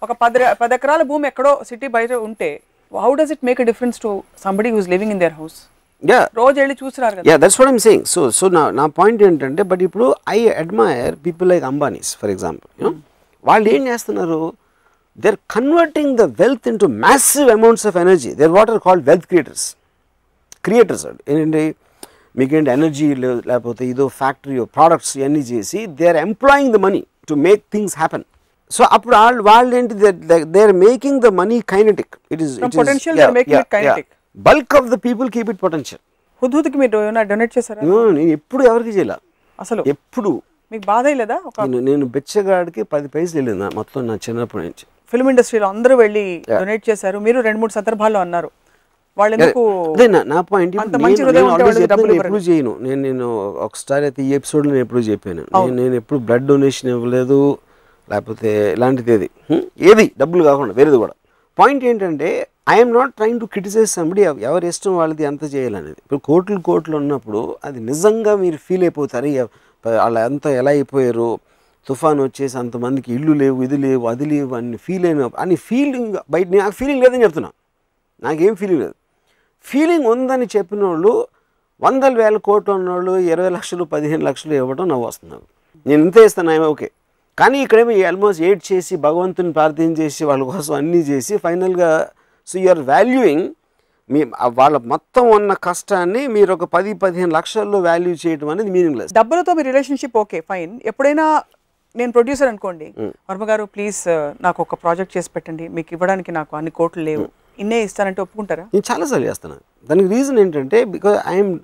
ఒక పది ర- పది ఎకరాల భూమి ఎక్కడో సిటీ బయట ఉంటే how does it make a difference to somebody who's living in there house yeah రోజు వెళ్ళి చూసినారు కదా yeah that's what I'm saying so so నా నా పాయింట్ ఏంటంటే బట్ ఇప్పుడు I admire people like Ambanis for example you know వాళ్ళు ఏం చేస్తున్నారు they are converting the wealth into massive amounts of energy they are what are called wealth creators creators ఏంటంటే మీకేంటి energy లేకపోతే ఇదో ఫ్యాక్టరీ ప్రోడక్ట్స్ ఇవన్నీ చేసి they are employing the money to make things happen so అప్పుడు వాళ్ళు వాళ్ళు ఏంటి they are making the money kinetic it is From potential, they are making it kinetic. Bulk of the people keep it potential హుద్హుద్కి మీరు ఏమైనా donate చేశారా నేను ఎప్పుడు ఎవరికి చేయాల అసలు ఎప్పుడు మీకు బాధ లేదా ఒక నేను నేను బెచ్చగాడికి పది పైసలు వెళ్ళింది నా- మొత్తం నా చిన్నప్పటి నుంచి ఫిల్మ్ ఇండస్ట్రీలో అందరూ వెళ్ళి డొనేట్ చేశారు మీరు రెండు మూడు సందర్భాల్లో అన్నారు వాళ్ళు ఎందుకు అదే నా నా పాయింట్ అంత మంచి హృదయం ఉంటే వాళ్ళకి డబ్బులు ఎప్పుడు చేయను నేను నేను ఒకసారి అయితే ఈ ఎపిసోడ్ నేను ఎప్పుడు చెప్పాను నేను నేను ఎప్పుడు బ్లడ్ డొనేషన్ ఇవ్వలేదు లేకపోతే ఇలాంటిది ఏది హ్మ్? ఏది డబ్బులు కాకుండా వేరేది కూడా పాయింట్ ఏంటంటే I'm not trying to criticise somebody ఎవరి ఇష్టం వాళ్ళది ఎంత చేయాలనేది ఇప్పుడు కోట్లు కోట్లు ఉన్నప్పుడు అది నిజంగా మీరు ఫీల్ అయిపోతారు "అయ్య, వాళ్ళు ఎంత ఎలా అయిపోయారు తుఫాన్ వచ్చేసి అంతమందికి ఇల్లు లేవు ఇది లేవు అది లేవు అని ఫీల్ అయిన అని ఫీలింగ్ బయట నాకు ఫీలింగ్ లేదని చెప్తున్నా నాకేం ఫీలింగ్ లేదు ఫీలింగ్ ఉందని చెప్పిన వాళ్ళు వందల వేల కోట్లు ఉన్నోళ్ళు ఇరవై లక్షలు పదిహేను లక్షలు ఇవ్వడం నవ్వు వస్తుంది నాకు నేను ఇంత ఇస్తాను ఏమో ఓకే కానీ ఇక్కడేమో ఆల్మోస్ట్ ఎయిట్ చేసి భగవంతుని ప్రార్థన చేసి వాళ్ళ కోసం అన్నీ చేసి ఫైనల్గా సో యూఆర్ వాల్యూయింగ్ మీ ఆ వాళ్ళ మొత్తం ఉన్న కష్టాన్ని మీరు ఒక పది పదిహేను లక్షల్లో వాల్యూ చేయడం అనేది మీనింగ్లెస్ డబ్బులతో మీ రిలేషన్షిప్ ఓకే ఫైన్ ఎప్పుడైనా నేను ప్రొడ్యూసర్ అనుకోండి వర్మ గారు ప్లీజ్ నాకు ఒక ప్రాజెక్ట్ చేసి పెట్టండి మీకు ఇవ్వడానికి నాకు అన్ని కోట్లు లేవు ఇన్నే ఇస్తానంటే ఒప్పుకుంటారా నేను చాలాసార్లు చేస్తాను దానికి రీజన్ ఏంటంటే because I'm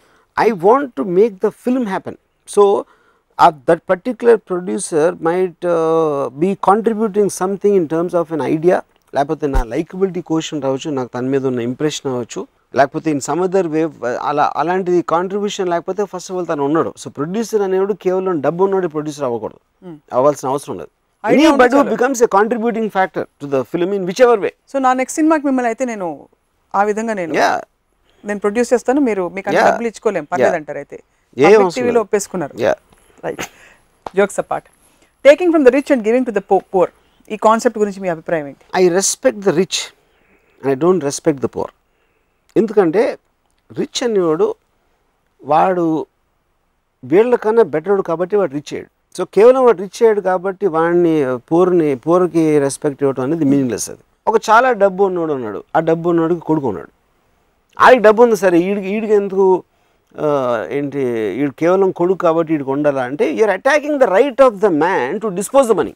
I want to make the film happen so that particular producer might be contributing something in terms of an idea లేకపోతే నా లైకబిలిటీ క్వశ్చన్ రావచ్చు నాకు తన మీద ఉన్న ఇంప్రెషన్ అవ్వచ్చు లేకపోతే ఇన్ సమ్ అదర్ వే అలా అలాంటిది కాంట్రిబ్యూషన్ లేకపోతే ఫస్ట్ ఆఫ్ ఆల్ తను ఉన్నాడు సో ప్రొడ్యూసర్ అనేవాడు కేవలం డబ్బు ఉన్నాడు ప్రొడ్యూసర్ అవ్వకూడదు అవ్వాల్సిన అవసరం లేదు Idea ఉంటే but becomes a contributing factor to the film in which ever way so నా నెక్స్ట్ సినిమాకి మిమ్మల్ని అయితే నేను ఆ విధంగా నేను యా నేను ప్రొడ్యూస్ చేస్తాను మీరు మీకు అంత Yeah. డబ్బులు ఇచ్చుకోలేం పర్లేదు అంటారు అయితే ఏం అవసరం టీవీలో లేదు. ఒప్పేసుకున్నారు yeah right jokes apart taking from the rich and giving to the poor ఈ కాన్సెప్ట్ గురించి మీ అభిప్రాయం ఏంటి I respect the rich and I don't respect the poor ఎందుకంటే రిచ్ అనేవాడు వాడు వీళ్ళకన్నా బెటర్డు కాబట్టి వాడు రిచ్ అయ్యాడు సో కేవలం వాడు రిచ్ అయ్యాడు కాబట్టి వాడిని పూర్ని పూర్కి రెస్పెక్ట్ ఇవ్వడం అనేది మీనింగ్లెస్ అది ఒక చాలా డబ్బు ఉన్నోడు ఉన్నాడు ఆ డబ్బు ఉన్నోడికి కొడుకు ఉన్నాడు ఆడికి డబ్బు ఉంది సరే ఈడికి ఈడికి ఎందుకు ఆ, ఏంటి ఈడు కేవలం కొడుకు కాబట్టి ఈడికి ఉండాలా అంటే you're attacking the right of the man to dispose the money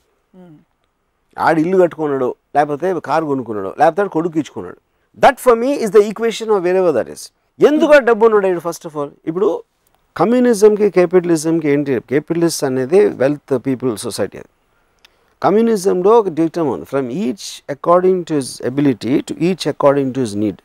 ఆడు ఇల్లు కట్టుకున్నాడు లేకపోతే కారు కొనుక్కున్నాడు లేకపోతే ఆడు కొడుకు ఇచ్చుకున్నాడు that for me is the equation of వేరే దట్ ఇస్ ఎందుకు ఆ డబ్బు ఉన్నాడు ఫస్ట్ ఆఫ్ ఆల్ ఇప్పుడు కమ్యూనిజంకి క్యాపిటలిజంకి ఏంటి క్యాపిటలిస్ట్ అనేది వెల్త్ పీపుల్ సొసైటీ అది కమ్యూనిజంలో ఒక డిటమ్ ఉంది from each according to his ability to each according to his need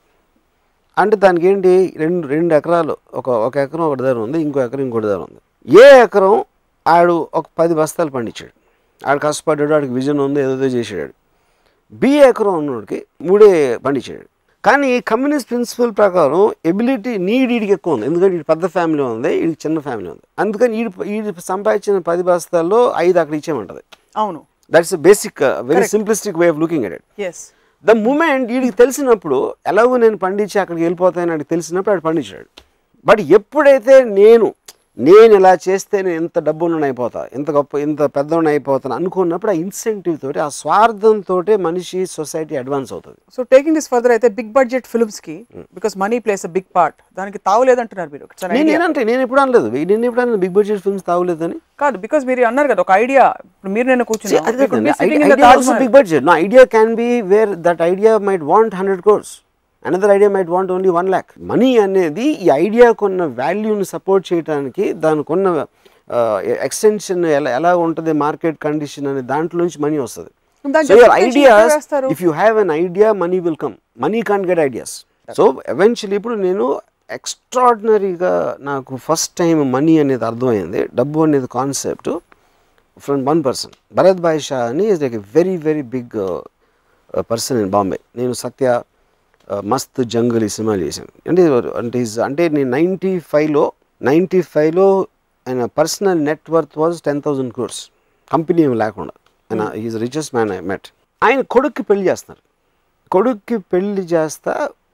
అంటే దానికి ఏంటి రెండు రెండు ఎకరాలు ఒక ఒక ఎకరం ఒకటి దగ్గర ఉంది ఇంకో ఎకరం ఇంకోటి దగ్గర ఉంది ఏ ఎకరం ఆడు ఒక పది బస్తాలు పండించాడు ఆడు కష్టపడ్డాడు ఆడికి విజన్ ఉంది ఏదో చేసాడు బి ఎకరం ఉన్నోడికి మూడే పండించాడు కానీ కమ్యూనిస్ట్ ప్రిన్సిపల్ ప్రకారం ఎబిలిటీ నీడ్ వీడికి ఎక్కువ ఉంది ఎందుకంటే వీడి పెద్ద ఫ్యామిలీ ఉంది వీడికి చిన్న ఫ్యామిలీ ఉంది అందుకని వీడి వీడి సంపాదించిన పది బస్తాల్లో ఐదు అక్కడ ఇచ్చేయమంటది అవును that's basic very simplistic way of looking at it as the moment వీడికి తెలిసినప్పుడు ఎలాగో నేను పండించి అక్కడికి వెళ్ళిపోతానని వాడికి తెలిసినప్పుడు ఆడు పండించాడు బట్ ఎప్పుడైతే నేను నేను ఇలా చేస్తే నేను ఇంత డబ్బులను అయిపోతా ఇంత గొప్ప ఇంత పెద్దవాడిని అయిపోతాను అనుకున్నప్పుడు ఆ ఇన్సెంటివ్ తోటి ఆ స్వార్థంతో మనిషి సొసైటీ అడ్వాన్స్ అవుతుంది సో టేకింగ్ దిస్ ఫర్దర్ అయితే బిగ్ బడ్జెట్ ఫిల్మ్స్ కి because money plays a big part దానికి తావులేదంటున్నారు మీరు It's an నేను idea. నేనంటే నేను ఎప్పుడు అనలేదు నేను ఎప్పుడు అనలేదు బిగ్ బడ్జెట్ ఫిల్మ్స్ తాగలేదని కాదు బికాస్ మీరు అన్నారు కదా ఒక ఐడియా ఇప్పుడు మీరు నేను కూర్చున్నాను బిగ్ బడ్జెట్ నా idea can be where that idea might want hundred crores another idea might want only one lakh money అనేది ఈ ఐడియాకున్న వాల్యూని సపోర్ట్ చేయడానికి దానికి ఉన్న ఎక్స్టెన్షన్ ఎలా ఎలా ఉంటుంది మార్కెట్ కండిషన్ అనే దాంట్లోంచి మనీ వస్తుంది దాని సో యువర్ justification ఐడియాస్ ఎక్కడ వేస్తారు? If you have an idea money will come money can get ideas so eventually ఇప్పుడు నేను ఎక్స్ట్రాడినరీగా నాకు ఫస్ట్ టైం మనీ అనేది అర్థమైంది డబ్బు అనేది concept from one person Bharat bhai Shah అని is like a very very big person in Bombay నేను సత్య uh, మస్త్ జంగల్ ఈ సినిమాలు చేశాను అంటే అంటే is- అంటే నేను నైంటీ ఫైవ్లో నైంటీ ఫైవ్లో ఆయన personal net worth was ten thousand crores company ఏమి లేకుండా ఆయన is richest man I met ఆయన కొడుక్కి పెళ్లి చేస్తున్నారు కొడుక్కి పెళ్లి చేస్తా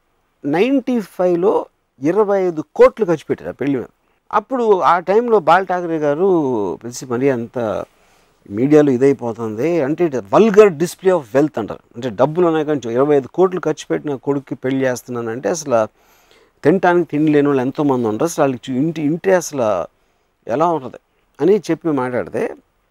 నైంటీ ఫైవ్లో ఇరవై ఐదు కోట్లు ఖర్చు పెట్టారు ఆ పెళ్లి మీద అప్పుడు ఆ టైంలో బాల్ ఠాకరే గారు పిలిచి మరీ అంత మీడియాలో ఇదైపోతుంది అంటే వల్గర్ డిస్ప్లే ఆఫ్ వెల్త్ అంటారు అంటే డబ్బులు ఉన్నాయి కానీ ఇరవై ఐదు కోట్లు ఖర్చు పెట్టిన కొడుక్కి పెళ్లి చేస్తున్నానంటే అసలు తినటానికి తిండి లేని వాళ్ళు ఎంతోమంది ఉంటారు అసలు వాళ్ళకి చూ- ఇంటి ఇంటి అసలు ఎలా ఉంటుంది అని చెప్పి మాట్లాడితే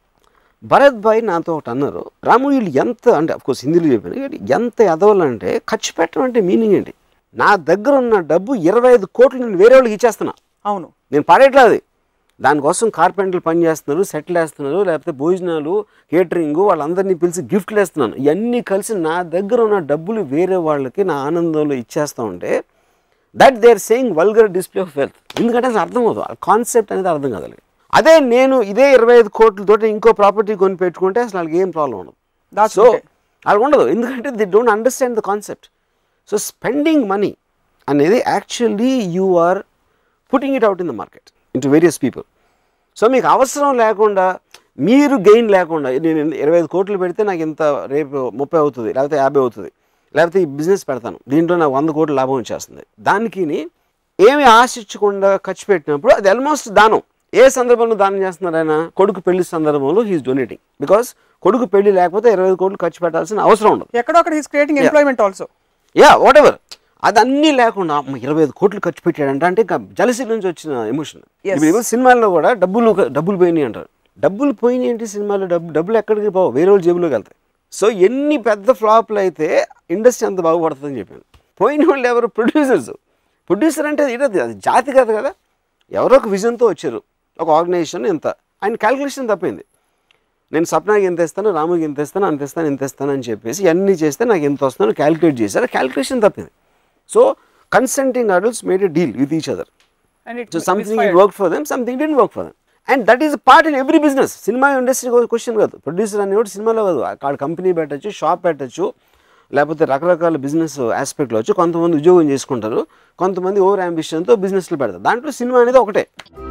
భరత్ భాయ్ నాతో ఒకటి అన్నారు రాము వీళ్ళు ఎంత అంటే అఫ్కోర్స్ హిందీలో చెప్పాను కానీ ఎంత ఎదవాలంటే ఖర్చు పెట్టడం అంటే మీనింగ్ ఏంటి నా దగ్గర ఉన్న డబ్బు ఇరవై ఐదు కోట్లు నేను వేరే వాళ్ళకి ఇచ్చేస్తున్నా అవును నేను పడేట్లేదు అది దానికోసం కార్పెంటర్లు పని చేస్తున్నారు సెటిల్ వేస్తున్నారు లేకపోతే భోజనాలు కేటరింగ్ వాళ్ళందరినీ పిలిచి గిఫ్ట్లు వేస్తున్నాను ఇవన్నీ కలిసి నా దగ్గర ఉన్న డబ్బులు వేరే వాళ్ళకి నా ఆనందంలో ఇచ్చేస్తా ఉంటే that they are saying vulgar display of wealth ఎందుకంటే అసలు అర్థం అవుతుంది ఆ కాన్సెప్ట్ అనేది అర్థం కాదు వాళ్ళకి. అదే నేను ఇదే ఇరవై ఐదు కోట్లతో ఇంకో ప్రాపర్టీ కొని పెట్టుకుంటే అసలు వాళ్ళకి ఏం ప్రాబ్లం ఉండదు సో దాచుకుంటే వాళ్ళకి ఉండదు ఎందుకంటే they don't understand the concept so spending money అనేది actually you are putting it out in the market into various people so మీకు అవసరం లేకుండా మీరు గెయిన్ లేకుండా నేను ఇరవై ఐదు కోట్లు పెడితే నాకు ఇంత రేపు ముప్పై అవుతుంది లేకపోతే యాభై అవుతుంది లేకపోతే ఈ బిజినెస్ పెడతాను దీంట్లో నాకు వంద కోట్ల లాభం వచ్చేస్తుంది దానికి ఏమి ఆశించకుండా ఖర్చు పెట్టినప్పుడు అది ఆల్మోస్ట్ దానం ఏ సందర్భంలో దానం చేస్తున్నారు ఆయన కొడుకు పెళ్లి సందర్భంలో హీస్ డొనేటింగ్ బికాస్ కొడుకు పెళ్లి లేకపోతే ఇరవై ఐదు కోట్లు ఖర్చు పెట్టాల్సిన అవసరం ఉండదు ఎక్కడో అక్కడ he's creating employment also yeah what ever అదన్నీ లేకుండా అమ్మ ఇరవై ఐదు కోట్లు ఖర్చు పెట్టాడంట అంటే ఇంకా జలసి నుంచి వచ్చిన ఎమోషన్ Yes. ఇప్పుడు ఏమో సినిమాల్లో కూడా డబ్బులు డబ్బులు పోయినాయి అంటారు డబ్బులు పోయినాయి ఏంటి సినిమాలో డబ్బు డబ్బులు ఎక్కడికి పోవు వేరే వాళ్ళ జేబులోకి వెళ్తాయి సో ఎన్ని పెద్ద ఫ్లాప్లు అయితే ఇండస్ట్రీ అంత బాగుపడుతుందని చెప్పాను పోయిన వాళ్ళు ఎవరు ప్రొడ్యూసర్స్ ప్రొడ్యూసర్ అంటే ఇది అది జాతి కాదు కదా ఎవరో ఒక విజన్తో వచ్చారు ఒక ఆర్గనైజేషన్ ఇంత ఆయన క్యాలిక్యులేషన్ తప్పింది నేను సప్నాకి ఎంత ఇస్తాను రాముకి ఎంత ఇస్తాను అంత ఇస్తాను ఇంత ఇస్తాను అని చెప్పేసి అన్నీ చేస్తే నాకు ఎంత వస్తుందో క్యాలిక్యులేట్ చేశారు క్యాలిక్యులేషన్ తప్పింది so consenting adults made a deal with each other and it so something it work for them something didn't work for them and that is part in every business cinema industry question కాదు producer అనేవాడు సినిమాలో కాదు అక్కడ company పెట్టచ్చు shop పెట్టచ్చు లేకపోతే రకరకాల business ఆస్పెక్ట్లో వచ్చి కొంతమంది ఉద్యోగం చేసుకుంటారు కొంతమంది ఓవర్ అంబిషన్తో బిజినెస్లు పెడతారు దాంట్లో సినిమా అనేది ఒకటే